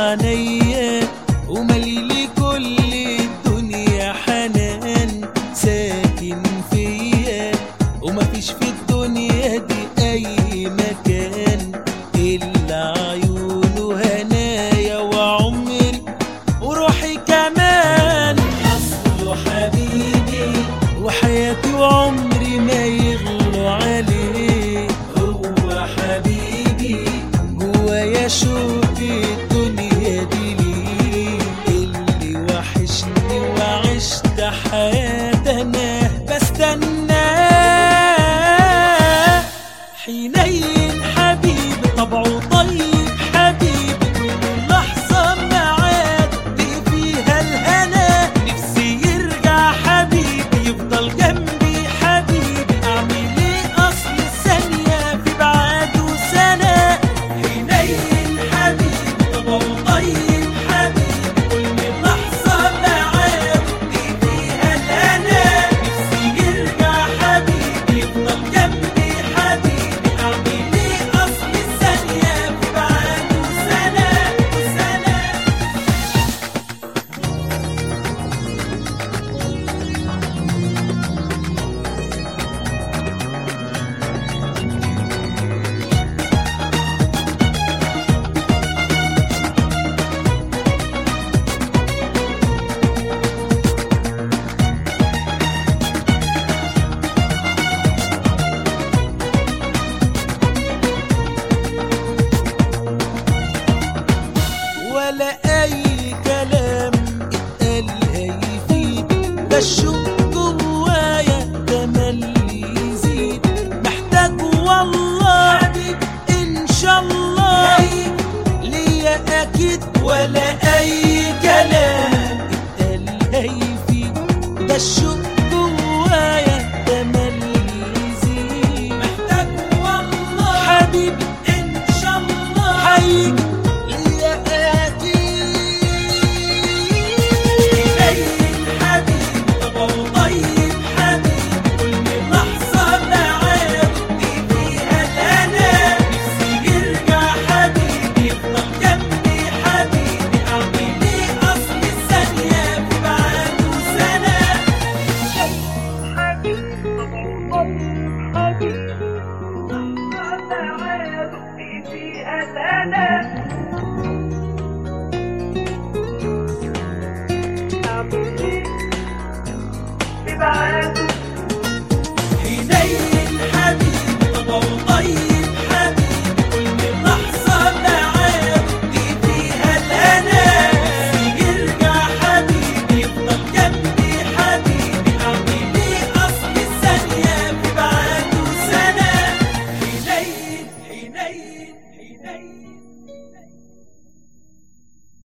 عينيا ومليلي كل الدنيا حنان ساكن فيا ومفيش في الدنيا دي اي مكان الا عيونه هنايا وعمري وروحي كمان اصله حبيبي وحياتي وعمري ما يغلوا عليه هو حبيبي جوايا شوقي الدنيا دي ليه اللي وحشني وعشت حياتي انا بستناه حنين حبيبي طبعه طيب حبيبي كل لحظة معادي فيها الهنا نفسي يرجع حبيبي يفضل جنبي حبيبي أعمل إيه أصل الثانية في بعاده سنة حنين حبيبي طبعه طيب حبيبي كل لحظة معادي فيها الهنا نفسي يرجع حبيبي يفضل جنبي حبيبي أعمل إيه أصل الثانية في بعاده سنة وسنة ولا اي كلام اتقال هيفيد ده الشوق جوايا تملي يزيد محتاج والله حبيب ان شاء الله ليا اكيد ولا اي كلام اتقال هيفيد ده الشوق جوايا تملي يزيد محتاج والله حبيب ان شاء الله هيجي ليا اكيد حبيب طبعه طيب حبيب كل لحظة معادي فيها الهنا نفسي يرجع حبيبي يفضل جنبي حبيبي أعمل إيه أصل الثانية في بعاده سنة حبيب طبعه طيب حبيب لحظة معادي فيها الهنا